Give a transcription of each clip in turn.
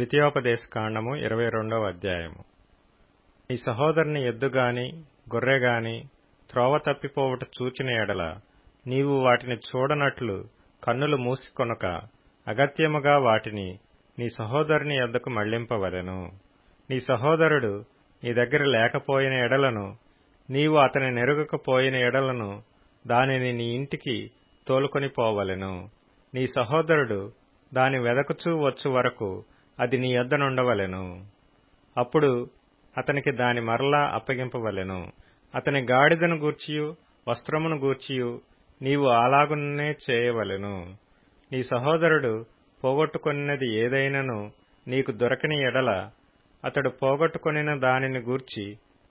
ద్వితీయోపదేశకాండము ఇరవై రెండవ అధ్యాయము నీ సహోదరుని ఎద్దుగాని గొర్రెగాని త్రోవ తప్పిపోవుట చూచిన ఎడల నీవు వాటిని చూడనట్లు కన్నులు మూసికొనక అగత్యముగా వాటిని నీ సహోదరుని యొద్దకు మళ్లింపవలెను నీ సహోదరుడు నీ దగ్గర లేకపోయిన ఎడలను నీవు అతని నెరుగకపోయిన ఎడలను దానిని నీ ఇంటికి తోలుకొని పోవలెను నీ సహోదరుడు దాని వెదకుచూ వచ్చు వరకు అది నీ యొద్ద నుండవలెను అప్పుడు అతనికి దాని మరలా అప్పగింపవలెను అతని గాడిదను గూర్చియు వస్త్రమును గూర్చియు నీవు అలాగుననే చేయవలెను నీ సహోదరుడు పోగొట్టుకొనినది ఏదైనను నీకు దొరకని ఎడల అతడు పోగొట్టుకొనిన దానిని గూర్చి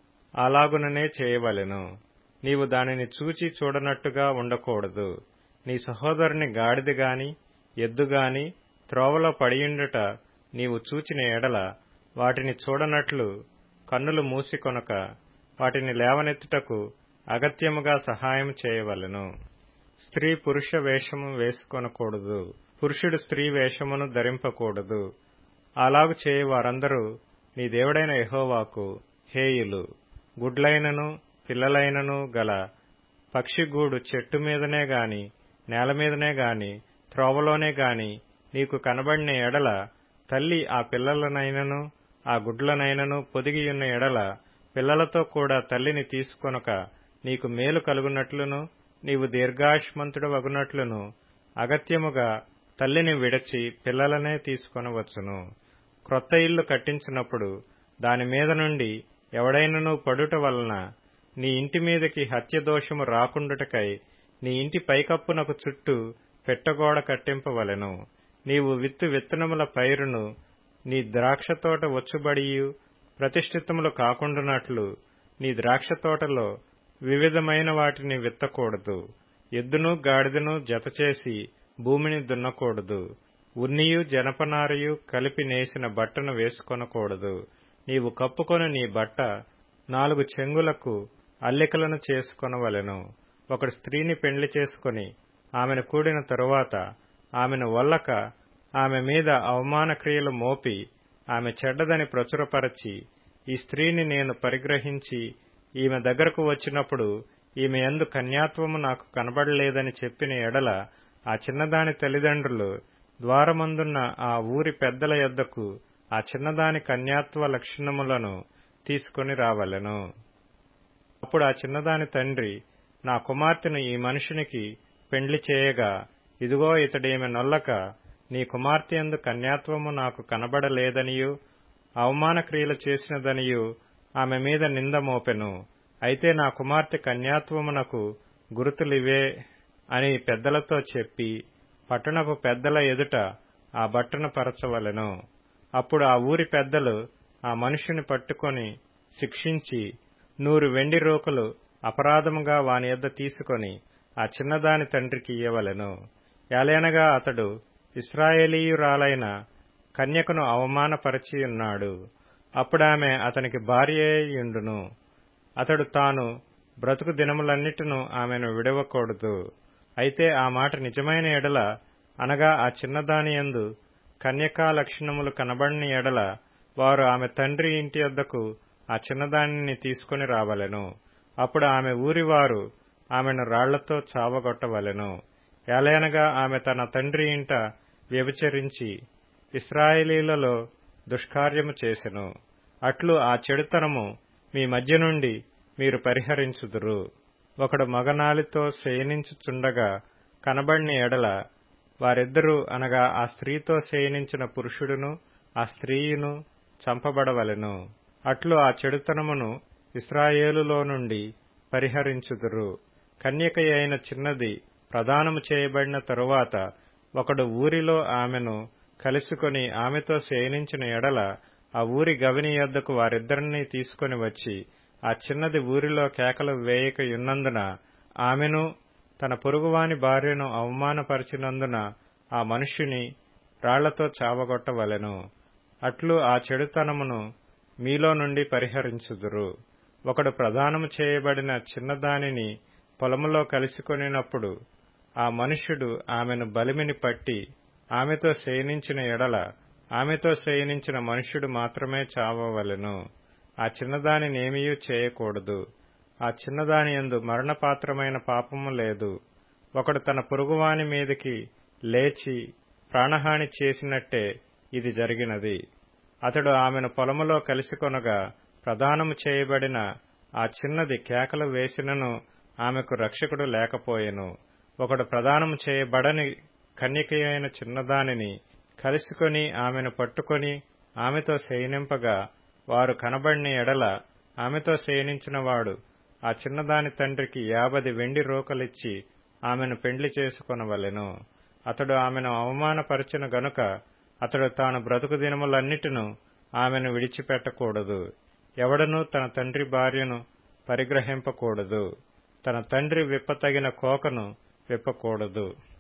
అలాగుననే చేయవలెను నీవు దానిని చూచి చూడనట్టుగా ఉండకూడదు నీ సహోదరుని గాడిదగాని ఎద్దుగాని త్రోవలో పడియుండుట నీవు చూచిన ఎడల వాటిని చూడనట్లు కన్నులు మూసికొనక వాటిని లేవనెత్తుటకు అగత్యముగా సహాయం చేయవలెను స్త్రీ పురుష వేషము వేసుకొనకూడదు పురుషుడు స్త్రీ వేషమును ధరింపకూడదు అలాగు చేయి వారందరూ నీ దేవుడైన యహోవాకు హేయులు గుడ్లైనను పిల్లలైనను గల పక్షిగూడు చెట్టు మీదనే గాని నేల మీదనే గాని త్రోవలోనే గాని నీకు కనబడిన ఎడల తల్లి ఆ పిల్లలనైనను ఆ గుడ్లనైనను పొదిగియున్న ఎడల పిల్లలతో కూడా తల్లిని తీసుకొనక నీకు మేలు కలుగునట్లును నీవు దీర్ఘాయుష్మంతుడవగునట్లును అగత్యముగా తల్లిని విడచి పిల్లలనే తీసుకొనవచ్చును క్రొత్త ఇల్లు కట్టించినప్పుడు దాని మీద నుండి ఎవడైనను పడుట వలన నీ ఇంటి మీదకి హత్యదోషము రాకుండుటకై నీ ఇంటి పైకప్పునకు చుట్టూ పెట్టగోడ కట్టింపవలెను నీవు విత్తు విత్తనముల పైరును నీ ద్రాక్షతోట వచ్చుబడియు ప్రతిష్ఠితములు కాకుండునట్లు నీ ద్రాక్షతోటలో వివిధమైన వాటిని విత్తకూడదు ఎద్దును గాడిదను జతచేసి భూమిని దున్నకూడదు ఉన్నియు జనపనారయు కలిపి నేసిన బట్టను వేసుకొనకూడదు నీవు కప్పుకొని నీ బట్ట నాలుగు చెంగులకు అల్లికలను చేసుకొనవలెను ఒకడు స్త్రీని పెండ్లి చేసుకుని ఆమెను కూడిన తరువాత ఆమెను వల్లక ఆమె మీద అవమాన క్రియలు మోపి ఆమె చెడ్డదని ప్రచురపరచి ఈ స్త్రీని నేను పరిగ్రహించి ఈమె దగ్గరకు వచ్చినప్పుడు ఈమె ఎందు కన్యాత్వము నాకు కనబడలేదని చెప్పిన ఎడల ఆ చిన్నదాని తల్లిదండ్రులు ద్వారమందున్న ఆ ఊరి పెద్దల యొద్దకు ఆ చిన్నదాని కన్యాత్వ లక్షణములను తీసుకుని రావలెను అప్పుడు ఆ చిన్నదాని తండ్రి నా కుమార్తెను ఈ మనుషునికి పెండ్లి చేయగా ఇదిగో ఇతడేమి నొల్లక నీ కుమార్తె ఎందు కన్యాత్వము నాకు కనబడలేదనియు అవమాన క్రియలు చేసినదనియు ఆమె మీద నింద మోపెను అయితే నా కుమార్తె కన్యాత్వమునకు గురుతులివే అని పెద్దలతో చెప్పి పట్టణపు పెద్దల ఎదుట ఆ బట్టను పరచవలెను అప్పుడు ఆ ఊరి పెద్దలు ఆ మనుషుని పట్టుకొని శిక్షించి నూరు వెండి రోకలు అపరాధముగా వాని యొద్ద తీసుకొని ఆ చిన్నదాని తండ్రికి ఇయ్యవలెను యాలేనగా అతడు ఇస్రాయేలీయురాలైన కన్యకను అవమానపరచియున్నాడు అప్పుడామె అతనికి భార్యయుండును అతడు తాను బ్రతుకు దినములన్నిటిను ఆమెను విడవకూడదు అయితే ఆ మాట నిజమైన ఎడల అనగా ఆ చిన్నదాని యందు కన్యకా లక్షణములు కనబడిన ఎడల వారు ఆమె తండ్రి ఇంటి వద్దకు ఆ చిన్నదానిని తీసుకుని రావలెను అప్పుడు ఆమె ఊరివారు ఆమెను రాళ్లతో చావగొట్టవలెను ఏలైనగా ఆమె తన తండ్రి ఇంట వ్యభిచరించి ఇస్రాయేలీలలో దుష్కార్యము చేసెను అట్లు ఆ చెడుతనము మీ మధ్య నుండి మీరు పరిహరించుదురు ఒకడు మగనాలితో శయనించుచుండగా కనబడిన ఎడల వారిద్దరూ అనగా ఆ స్త్రీతో శయనించిన పురుషుడును ఆ స్త్రీయును చంపబడవలెను అట్లు ఆ చెడుతనమును ఇస్రాయేలులో నుండి పరిహరించుదురు కన్యక అయిన చిన్నది ప్రదానము చేయబడిన తరువాత ఒకడు ఊరిలో ఆమెను కలుసుకొని ఆమెతో శయనించిన ఎడల ఆ ఊరి గవిని యొద్దకు వారిద్దరినీ తీసుకొని వచ్చి ఆ చిన్నది ఊరిలో కేకలు వేయకయున్నందున ఆమెను తన పొరుగువాని భార్యను అవమానపరిచినందున ఆ మనుష్యుని రాళ్లతో చావగొట్టవలెను అట్లు ఆ చెడుతనమును మీలో నుండి పరిహరించుదురు ఒకడు ప్రదానము చేయబడిన చిన్నదానిని పొలములో కలిసికొనినప్పుడు ఆ మనుష్యుడు ఆమెను బలిమిని పట్టి ఆమెతో శయనించిన ఎడల ఆమెతో శయనించిన మనుష్యుడు మాత్రమే చావవలెను ఆ చిన్నదానినేమియూ చేయకూడదు ఆ చిన్నదాని యందు మరణపాత్రమైన పాపము లేదు ఒకడు తన పొరుగువాని మీదికి లేచి ప్రాణహాని చేసినట్టే ఇది జరిగినది అతడు ఆమెను పొలములో కలిసికొనగా ప్రదానము చేయబడిన ఆ చిన్నది కేకలు వేసినను ఆమెకు రక్షకుడు లేకపోయెను ఒకడు ప్రదానము చేయబడని కన్యకయైన చిన్నదానిని కలుసుకొని ఆమెను పట్టుకొని ఆమెతో శయనింపగా వారు కనబడిన ఎడల ఆమెతో శయనించినవాడు ఆ చిన్నదాని తండ్రికి యాభది వెండి రోకలిచ్చి ఆమెను పెండ్లి చేసుకొనవలెను అతడు ఆమెను అవమానపరిచిన గనుక అతడు తాను బ్రతుకు దినములన్నిటిను ఆమెను విడిచిపెట్టకూడదు ఎవడనూ తన తండ్రి భార్యను పరిగ్రహింపకూడదు తన తండ్రి విప్పతగిన కోకను విప్పకూడదు